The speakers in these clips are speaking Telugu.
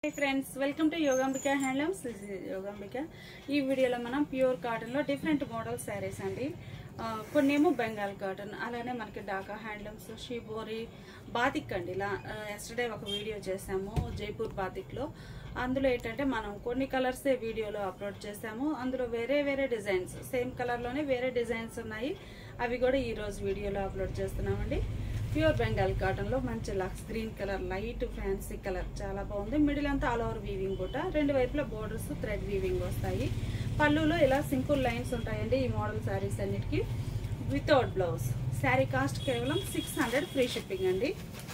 friends welcome to Yogambika handlooms Yogambika ఈ వీడియోలో మనం ప్యూర్ కాటన్ లో డిఫరెంట్ మోడల్ శారీస్ అండి ఆ, కొన్నేమో బెంగాల్ కాటన్ అలానే మనకి డాకా హ్యాండ్లూమ్స్ షీబోరి బాతిక్ అండి ఇలా ఎస్టర్డే ఒక వీడియో చేసాము జైపూర్ బాతిక్ లో అందులో ఏంటంటే మనం కొన్ని కలర్స్ వీడియోలో అప్లోడ్ చేసాము అందులో వేరే వేరే డిజైన్స్ సేమ్ కలర్ లోనే వేరే డిజైన్స్ ఉన్నాయి అవి కూడా ఈ రోజు వీడియోలో అప్లోడ్ చేస్తున్నామండి ప్యూర్ బెంగాల్ కాటన్ లో మంచి lux green colour light fancy colour చాలా బాగుంది మిడిల్ అంతా ఆల్ ఓవర్ వీవింగ్ కూడా రెండు వైపులా బోర్డర్స్ థ్రెడ్ వీవింగ్ వస్తాయి పళ్ళులో ఇలా సింపుల్ లైన్స్ ఉంటాయండి ఈ మోడల్ శారీస్ అన్నిటికీ వితౌట్ బ్లౌజ్ శారీ కాస్ట్ కేవలం సిక్స్ హండ్రెడ్ ఫ్రీ షిప్పింగ్ అండి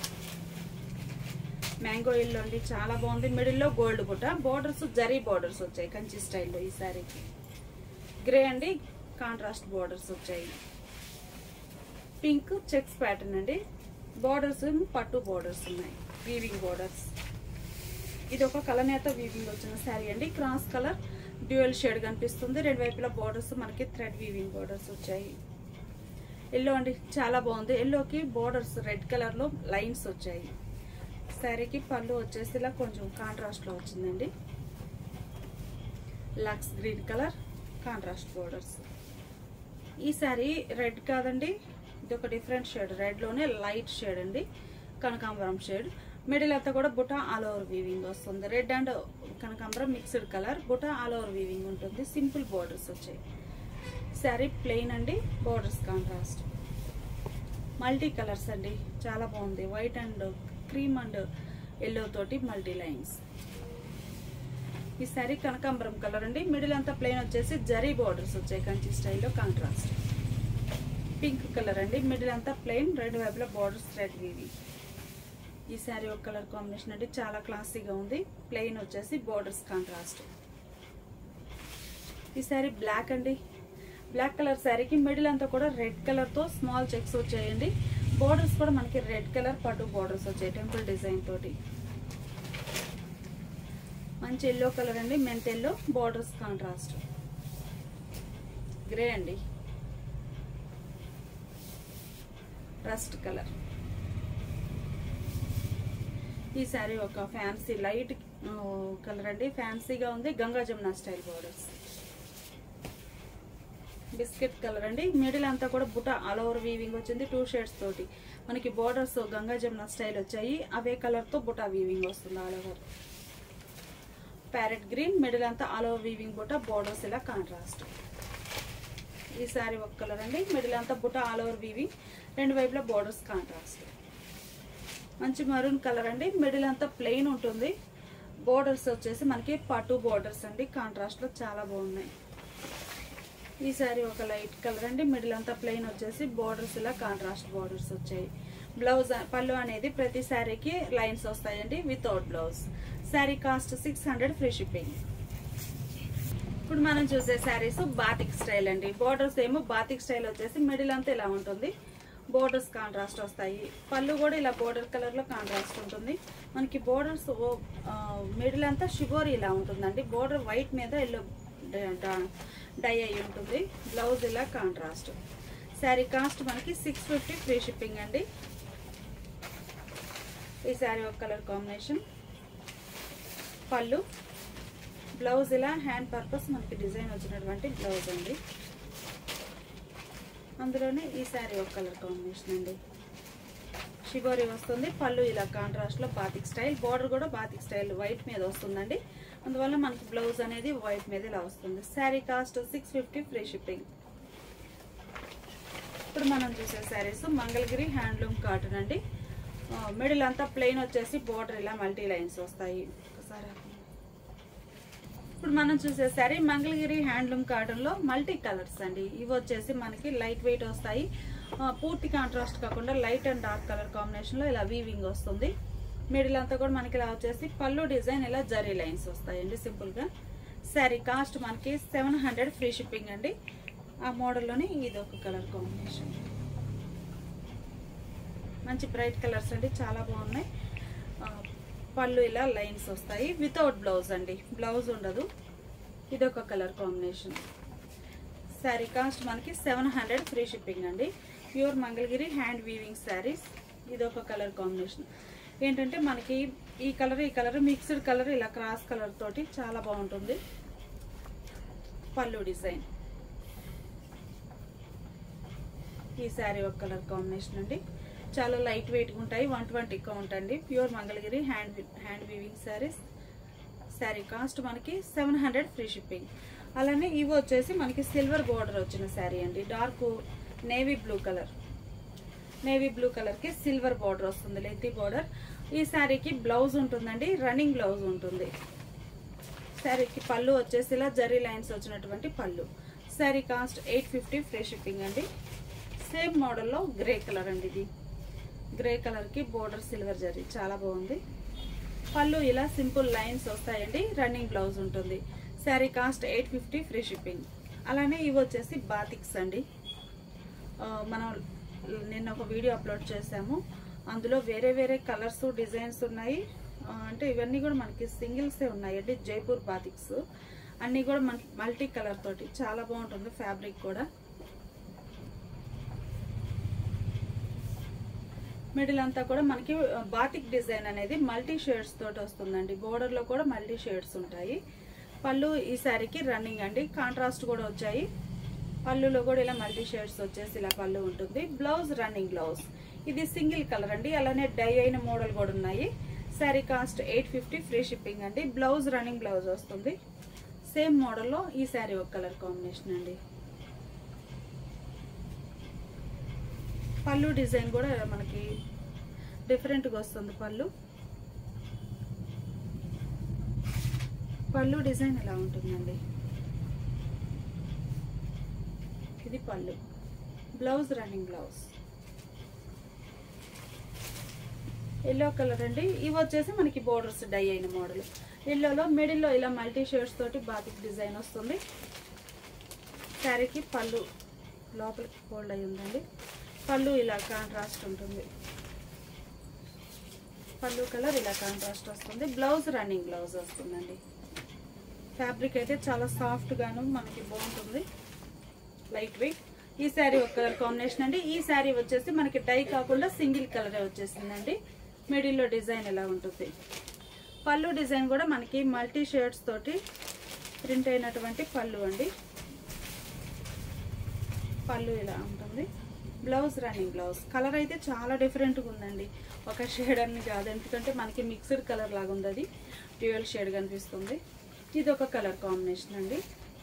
మ్యాంగో ఇల్లు అండి చాలా బాగుంది మిడిల్లో గోల్డ్ బుట్ట బోర్డర్స్ జరీ బోర్డర్స్ వచ్చాయి కంచి స్టైల్లో ఈ శారీకి గ్రే అండి కాంట్రాస్ట్ బోర్డర్స్ వచ్చాయి పింక్ చెక్స్ ప్యాటర్న్ అండి బోర్డర్స్ పట్టు బోర్డర్స్ ఉన్నాయి వీవింగ్ బోర్డర్స్ ఇది ఒక కలనేత వీవింగ్ వచ్చిన శారీ అండి క్రాస్ కలర్ డ్యూయల్ షేడ్ కనిపిస్తుంది రెండు వైపులా బోర్డర్స్ మనకి థ్రెడ్ వీవింగ్ బోర్డర్స్ వచ్చాయి ఎల్లో అండి చాలా బాగుంది ఎల్లోకి బోర్డర్స్ రెడ్ కలర్ లో లైన్స్ వచ్చాయి శారీకి పళ్ళు వచ్చేసి ఇలా కొంచెం కాంట్రాస్ట్ లో వచ్చిందండి lux green colour contrast borders ఈ శారీ రెడ్ కాదండి ఇది ఒక డిఫరెంట్ షేడ్ రెడ్ లోనే లైట్ షేడ్ అండి కనకాంబరం షేడ్ మిడిల్ అంతా కూడా బుట్ట ఆల్ ఓవర్ వీవింగ్ వస్తుంది రెడ్ అండ్ కనకాంబరం మిక్స్డ్ కలర్ బుట్ట ఆల్ ఓవర్ వీవింగ్ ఉంటుంది సింపుల్ బోర్డర్స్ వచ్చాయి శారీ ప్లెయిన్ అండి బోర్డర్స్ కాంట్రాస్ట్ మల్టీ కలర్స్ అండి చాలా బాగుంది white and cream and yellow తోటి మల్టీ లైన్స్ ఈ శారీ కనకాంబరం కలర్ అండి మిడిల్ అంతా ప్లెయిన్ వచ్చేసి జరీ బోర్డర్స్ వచ్చాయి కంచి స్టైల్లో కాంట్రాస్ట్ పింక్ కలర్ అండి మిడిల్ అంతా ప్లెయిన్ రెండు వైపులా బోర్డర్స్ థ్రెడ్ వీవి ఈ శారీ ఒక కలర్ కాంబినేషన్ అండి చాలా క్లాసీగా ఉంది ప్లెయిన్ వచ్చేసి బోర్డర్స్ కాంట్రాస్ట్ ఈ శారీ బ్లాక్ అండి బ్లాక్ కలర్ శారీకి మిడిల్ అంతా కూడా రెడ్ కలర్ తో స్మాల్ చెక్స్ వచ్చాయండి బోర్డర్స్ కూడా మనకి రెడ్ కలర్ పట్టు బోర్డర్స్ వచ్చాయి టెంపుల్ డిజైన్ తోటి మంచి ఎల్లో కలర్ అండి mint yellow borders contrast grey అండి రస్ట్ కలర్ ఈ శారీ ఒక ఫ్యాన్సీ లైట్ కలర్ అండి ఫ్యాన్సీగా ఉంది Ganga Jamuna style borders biscuit colour అండి మిడిల్ అంతా కూడా బుట్ట ఆల్ ఓవర్ వీవింగ్ వచ్చింది టూ షేడ్స్ తోటి మనకి బోర్డర్స్ గంగా జమున స్టైల్ వచ్చాయి అవే కలర్ తో బుట్ట వీవింగ్ వస్తుంది all over parrot green middle అంతా ఆల్ ఓవర్ వీవింగ్ బుట్ట బోర్డర్స్ ఇలా కాంట్రాస్ట్ ఈ శారీ ఒక కలర్ అండి మిడిల్ అంతా బుట్ట ఆల్ ఓవర్ వీవింగ్ రెండు వైపులా బోర్డర్స్ కాంట్రాస్ట్ మంచి మరూన్ కలర్ అండి మిడిల్ అంతా ప్లెయిన్ ఉంటుంది బోర్డర్స్ వచ్చేసి మనకి పట్టు బోర్డర్స్ అండి కాంట్రాస్ట్ లో చాలా బాగున్నాయి ఈ శారీ ఒక లైట్ కలర్ అండి మిడిల్ అంతా ప్లెయిన్ వచ్చేసి బోర్డర్స్ ఇలా కాంట్రాస్ట్ బోర్డర్స్ వచ్చాయి బ్లౌజ్ పళ్ళు అనేది ప్రతి శారీకి లైన్స్ వస్తాయండి without blouse sari cost six hundred free shipping ఇప్పుడు మనం చూసే శారీస్ బాతిక్ స్టైల్ అండి బోర్డర్స్ ఏమో బాతిక్ స్టైల్ వచ్చేసి మిడిల్ అంతా ఇలా ఉంటుంది బోర్డర్స్ కాంట్రాస్ట్ వస్తాయి పళ్ళు కూడా ఇలా బోర్డర్ కలర్ లో కాంట్రాస్ట్ ఉంటుంది మనకి బోర్డర్స్ మిడిల్ అంతా షిబోరి ఇలా ఉంటుందండి బోర్డర్ వైట్ మీద ఎల్లో డై అయి ఉంటుంది బ్లౌజ్ ఇలా కాంట్రాస్ట్ శారీ కాస్ట్ మనకి సిక్స్ ఫిఫ్టీ ఫ్రీ షిప్పింగ్ అండి ఈ శారీ ఒక కలర్ కాంబినేషన్ పళ్ళు బ్లౌజ్ ఇలా హ్యాండ్ పర్పస్ మనకి డిజైన్ వచ్చినటువంటి బ్లౌజ్ అండి అందులోనే ఈ శారీ ఒక కలర్ కాంబినేషన్ అండి షిబోరి వస్తుంది పళ్ళు ఇలా కాంట్రాస్ట్ లో బాతిక్ స్టైల్ బోర్డర్ కూడా బాతిక్ స్టైల్ వైట్ మీద వస్తుందండి అందువల్ల మనకి బ్లౌజ్ అనేది వైట్ మీద ఇలా వస్తుంది sari cost six fifty free shipping ఇప్పుడు మనం చూసే శారీస్ మంగళగిరి హ్యాండ్లూమ్ కాటన్ అండి మిడిల్ అంతా ప్లెయిన్ వచ్చేసి బోర్డర్ ఇలా మల్టీ లైన్స్ వస్తాయి ఒకసారి ఇప్పుడు మనం చూసే శారీ మంగళగిరి హ్యాండ్లూమ్ కాటన్ లో మల్టీ కలర్స్ అండి ఇవి వచ్చేసి మనకి లైట్ వెయిట్ వస్తాయి ఆ, పూర్తి కాంట్రాస్ట్ కాకుండా light and dark colour combination లో ఇలా వీవింగ్ వస్తుంది మిడిల్ అంతా కూడా మనకి ఇలా వచ్చేసి పళ్ళు డిజైన్ ఇలా జరీ లైన్స్ వస్తాయండి సింపుల్ గా శారీ కాస్ట్ మనకి సెవెన్ హండ్రెడ్ ఫ్రీ షిప్పింగ్ అండి ఆ మోడల్లోనే ఇది ఒక కలర్ కాంబినేషన్ మంచి బ్రైట్ కలర్స్ అండి చాలా బాగున్నాయి ఆ, పళ్ళు ఇలా లైన్స్ వస్తాయి వితౌట్ బ్లౌజ్ అండి బ్లౌజ్ ఉండదు ఇది ఒక కలర్ కాంబినేషన్ శారీ కాస్ట్ మనకి సెవెన్ హండ్రెడ్ ఫ్రీ షిప్పింగ్ అండి pure Mangalagiri hand weaving saris ఇది ఒక కలర్ కాంబినేషన్ ఏంటంటే మనకి ఈ కలర్ ఈ కలర్ మిక్స్డ్ కలర్ ఇలా క్రాస్ కలర్ తోటి చాలా బాగుంటుంది పళ్ళు డిజైన్ ఈ శారీ ఒక కలర్ కాంబినేషన్ అండి చాలా లైట్ వెయిట్గా ఉంటాయి వన్ ట్వంటీ కౌంట్ అండి pure Mangalagiri hand hand weaving saris sari cost మనకి సెవెన్ హండ్రెడ్ ఫ్రీ షిప్పింగ్ అలానే ఇవి వచ్చేసి మనకి సిల్వర్ బార్డర్ వచ్చిన శారీ అండి dark navy blue colour navy blue కలర్కి సిల్వర్ బార్డర్ వస్తుంది లెంతి బార్డర్ ఈ శారీకి బ్లౌజ్ ఉంటుందండి రన్నింగ్ బ్లౌజ్ ఉంటుంది శారీకి పళ్ళు వచ్చేసి ఇలా జరీ లైన్స్ వచ్చినటువంటి పళ్ళు sari cost eight fifty free shipping అండి సేమ్ మోడల్లో గ్రే కలర్ అండి ఇది గ్రే కలర్కి బోర్డర్ సిల్వర్ జరీ చాలా బాగుంది పళ్ళు ఇలా సింపుల్ లైన్స్ వస్తాయండి రన్నింగ్ బ్లౌజ్ ఉంటుంది sari cost eight fifty free shipping అలానే ఇవి వచ్చేసి బాతిక్స్ అండి ఆ, మనం నిన్న ఒక వీడియో అప్లోడ్ చేసాము అందులో వేరే వేరే కలర్స్ డిజైన్స్ ఉన్నాయి ఆ, అంటే ఇవన్నీ కూడా మనకి సింగిల్సే ఉన్నాయండి జైపూర్ బాతిక్స్ అన్నీ కూడా మన మల్టీ కలర్ తోటి చాలా బాగుంటుంది ఫ్యాబ్రిక్ కూడా మిడిల్ అంతా కూడా మనకి బాతిక్ డిజైన్ అనేది మల్టీ షేడ్స్ తోటి వస్తుందండి బోర్డర్ లో కూడా మల్టీ షేడ్స్ ఉంటాయి పళ్ళు ఈ శారీకి రన్నింగ్ అండి కాంట్రాస్ట్ కూడా వచ్చాయి పళ్ళులో కూడా ఇలా మల్టీ షేడ్స్ వచ్చేసి ఇలా పళ్ళు ఉంటుంది బ్లౌజ్ రన్నింగ్ బ్లౌజ్ ఇది సింగిల్ కలర్ అండి అలానే డై అయిన మోడల్ కూడా ఉన్నాయి sari cost eight fifty free shipping అండి బ్లౌజ్ రన్నింగ్ బ్లౌజ్ వస్తుంది సేమ్ మోడల్లో ఈ శారీ ఒక కలర్ కాంబినేషన్ అండి పళ్ళు డిజైన్ కూడా మనకి డిఫరెంట్గా వస్తుంది పళ్ళు పళ్ళు డిజైన్ ఎలా ఉంటుందండి ఇది పళ్ళు blouse running blouse yellow colour అండి ఇవి వచ్చేసి మనకి బోర్డర్స్ డై అయిన మోడల్ ఎల్లోలో మిడిల్లో ఇలా మల్టీ షేడ్స్ తోటి బాతిక్ డిజైన్ వస్తుంది శారీకి పళ్ళు లోపలికి ఫోల్డ్ అయి ఉందండి పళ్ళు ఇలా కాంట్రాస్ట్ ఉంటుంది పళ్ళు కలర్ ఇలా కాంట్రాస్ట్ వస్తుంది బ్లౌజ్ రన్నింగ్ బ్లౌజ్ వస్తుందండి ఫ్యాబ్రిక్ అయితే చాలా సాఫ్ట్ గాను మనకి బాగుంటుంది లైట్ వెయిట్ ఈ శారీ ఒక కలర్ కాంబినేషన్ అండి ఈ శారీ వచ్చేసి మనకి డై కాకుండా సింగిల్ కలరే వచ్చేసిందండి మిడిల్లో డిజైన్ ఎలా ఉంటుంది పళ్ళు డిజైన్ కూడా మనకి మల్టీ షేడ్స్ తోటి ప్రింట్ అయినటువంటి పళ్ళు అండి పళ్ళు ఇలా ఉంటుంది బ్లౌజ్ రన్నింగ్ బ్లౌజ్ కలర్ అయితే చాలా డిఫరెంట్గా ఉందండి ఒక షేడ్ అని కాదు ఎందుకంటే మనకి మిక్స్డ్ కలర్ లాగా ఉంది అది డ్యూయల్ షేడ్ కనిపిస్తుంది ఇది ఒక కలర్ కాంబినేషన్ అండి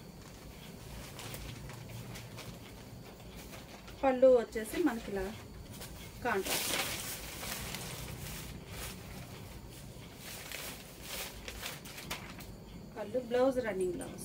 పళ్ళు వచ్చేసి మనకి ఇలా కాంట్రాస్ట్ పళ్ళు blouse running blouse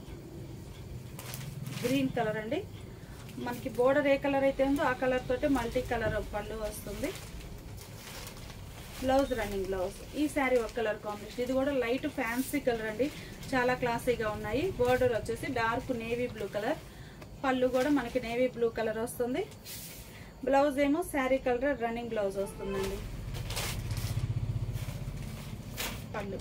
green colour అండి మనకి బోర్డర్ ఏ కలర్ అయితే ఉందో ఆ కలర్ తోటి మల్టీ కలర్ పళ్ళు వస్తుంది బ్లౌజ్ రన్నింగ్ బ్లౌజ్ ఈ శారీ ఒక కలర్ కాంబినేషన్ ఇది కూడా లైట్ ఫ్యాన్సీ కలర్ అండి చాలా క్లాసీగా ఉన్నాయి బోర్డర్ వచ్చేసి డార్క్ నేవీ బ్లూ కలర్ పళ్ళు కూడా మనకి నేవీ బ్లూ కలర్ వస్తుంది బ్లౌజ్ ఏమో శారీ కలర్ రన్నింగ్ బ్లౌజ్ వస్తుందండి పళ్ళు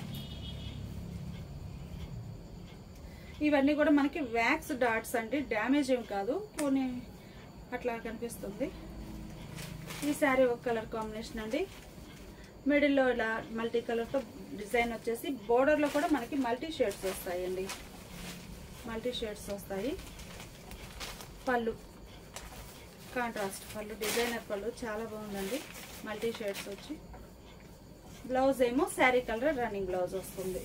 ఇవన్నీ కూడా మనకి వ్యాక్స్ డాట్స్ అండి డ్యామేజ్ ఏం కాదు పోనీ అట్లా కనిపిస్తుంది ఈ శారీ ఒక కలర్ కాంబినేషన్ అండి మిడిల్లో ఇలా మల్టీ కలర్తో డిజైన్ వచ్చేసి బోర్డర్లో కూడా మనకి మల్టీ షేడ్స్ వస్తాయండి మల్టీ షేడ్స్ వస్తాయి పళ్ళు కాంట్రాస్ట్ పళ్ళు డిజైనర్ పళ్ళు చాలా బాగుందండి మల్టీ షేడ్స్ వచ్చి బ్లౌజ్ ఏమో శారీ కలర్ రన్నింగ్ బ్లౌజ్ వస్తుంది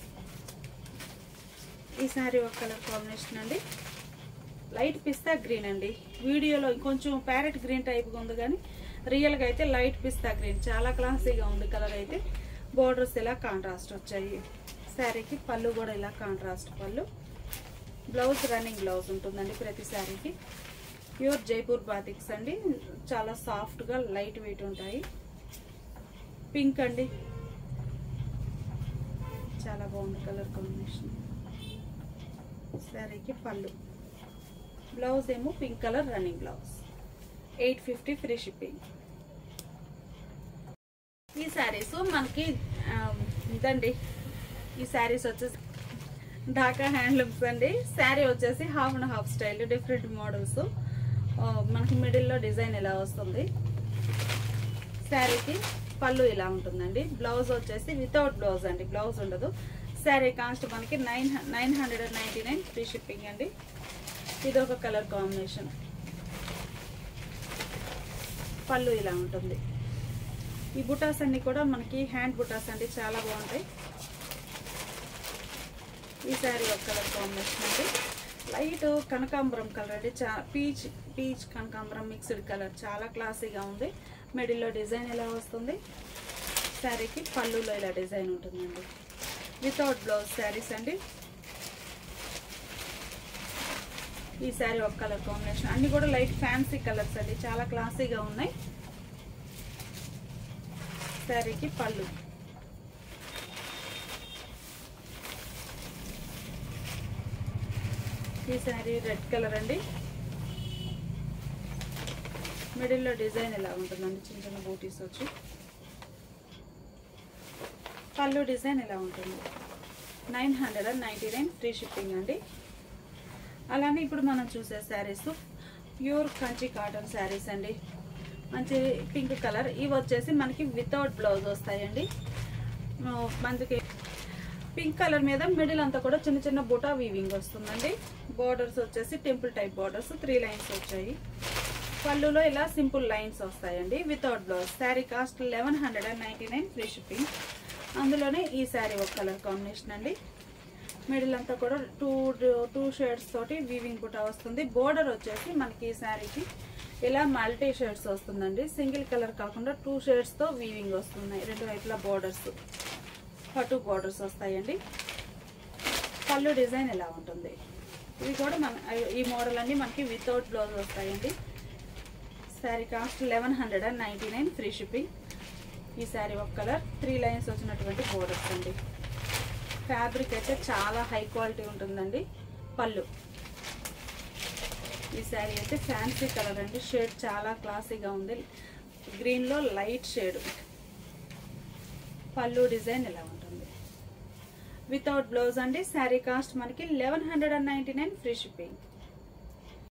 ఈ శారీ ఒక కలర్ కాంబినేషన్ అండి లైట్ పిస్తా గ్రీన్ అండి వీడియోలో కొంచెం ప్యారెట్ గ్రీన్ టైప్గా ఉంది కానీ రియల్గా అయితే లైట్ పిస్తా గ్రీన్ చాలా క్లాసీగా ఉంది కలర్ అయితే బోర్డర్స్ ఇలా కాంట్రాస్ట్ వచ్చాయి శారీకి పళ్ళు కూడా ఇలా కాంట్రాస్ట్ పళ్ళు బ్లౌజ్ రన్నింగ్ బ్లౌజ్ ఉంటుందండి ప్రతి శారీకి ప్యూర్ జైపూర్ బాతిక్స్ అండి చాలా సాఫ్ట్గా లైట్ వెయిట్ ఉంటాయి పింక్ అండి చాలా బాగుంది కలర్ కాంబినేషన్ శారీకి పళ్ళు బ్లౌజ్ ఏమో pink colour running blouse eight fifty free shipping ఈ శారీస్ మనకి ఆ, ఇదండి ఈ శారీస్ వచ్చేసి ఢాకా హ్యాండ్లూమ్స్ అండి శారీ వచ్చేసి half and half style different models మనకి మిడిల్లో డిజైన్ ఇలా వస్తుంది శారీకి పళ్ళు ఇలా ఉంటుందండి బ్లౌజ్ వచ్చేసి వితౌట్ బ్లౌజ్ అండి బ్లౌజ్ ఉండదు శారీ కాస్ట్ మనకి nine nine hundred and ninety nine free shipping అండి ఇది ఒక కలర్ కాంబినేషన్ పళ్ళు ఇలా ఉంటుంది ఈ బుటాస్ అన్ని కూడా మనకి హ్యాండ్ బుటాస్ అండి చాలా బాగుంటాయి ఈ శారీ ఒక కలర్ కాంబినేషన్ అండి లైట్ కనకాంబరం కలర్ అండి చా పీచ్ పీచ్ కనకాంబరం మిక్స్డ్ కలర్ చాలా క్లాసీగా ఉంది మిడిల్లో డిజైన్ ఎలా వస్తుంది శారీకి పళ్ళులో ఇలా డిజైన్ ఉంటుందండి వితౌట్ బ్లౌజ్ శారీస్ అండి ఈ శారీ ఒక కలర్ కాంబినేషన్ అన్ని కూడా లైట్ ఫ్యాన్సీ కలర్స్ అండి చాలా క్లాసీగా ఉన్నాయి శారీకి పళ్ళు ఈ శారీ రెడ్ కలర్ అండి మిడిల్లో డిజైన్ ఎలా ఉంటుందండి చిన్న చిన్న బూటీస్ వచ్చి పళ్ళు డిజైన్ ఎలా ఉంటుంది nine hundred and ninety nine free shipping అండి అలానే ఇప్పుడు మనం చూసే శారీస్ ప్యూర్ కంచి కాటన్ శారీస్ అండి మంచి పింక్ కలర్ ఇవి వచ్చేసి మనకి వితౌట్ బ్లౌజ్ వస్తాయండి ఆ, మనకి పింక్ కలర్ మీద మిడిల్ అంతా కూడా చిన్న చిన్న బుటా వీవింగ్ వస్తుందండి బోర్డర్స్ వచ్చేసి temple type borders three lines వచ్చాయి పళ్ళులో ఇలా సింపుల్ లైన్స్ వస్తాయండి without blouse sari cost eleven hundred and ninety nine free shipping అందులోనే ఈ శారీ ఒక కలర్ కాంబినేషన్ అండి మిడిల్ అంతా కూడా టూ టూ షేడ్స్ తోటి వీవింగ్ బుటా వస్తుంది బోర్డర్ వచ్చేసి మనకి ఈ శారీకి ఇలా మల్టీ షేడ్స్ వస్తుందండి సింగిల్ కలర్ కాకుండా టూ షేడ్స్తో వీవింగ్ వస్తున్నాయి రెండు వైపులా బోర్డర్స్ పట్టు బోర్డర్స్ వస్తాయండి పళ్ళు డిజైన్ ఎలా ఉంటుంది ఇవి కూడా మన ఈ మోడల్ అన్ని మనకి వితౌట్ బ్లౌజ్ వస్తాయండి sari cost eleven hundred and ninety nine free shipping ఈ శారీ ఒక కలర్ త్రీ లైన్స్ వచ్చినటువంటి బోర్డర్స్ అండి ఫ్యాబ్రిక్ అయితే చాలా హై క్వాలిటీ ఉంటుందండి పళ్ళు ఈ శారీ అయితే ఫ్యాన్సీ కలర్ అండి షేడ్ చాలా క్లాసీగా ఉంది గ్రీన్లో లైట్ షేడ్ పళ్ళు డిజైన్ ఎలా ఉంటుంది వితౌట్ బ్లౌజ్ అండి శారీ కాస్ట్ మనకి eleven hundred and ninety nine free shipping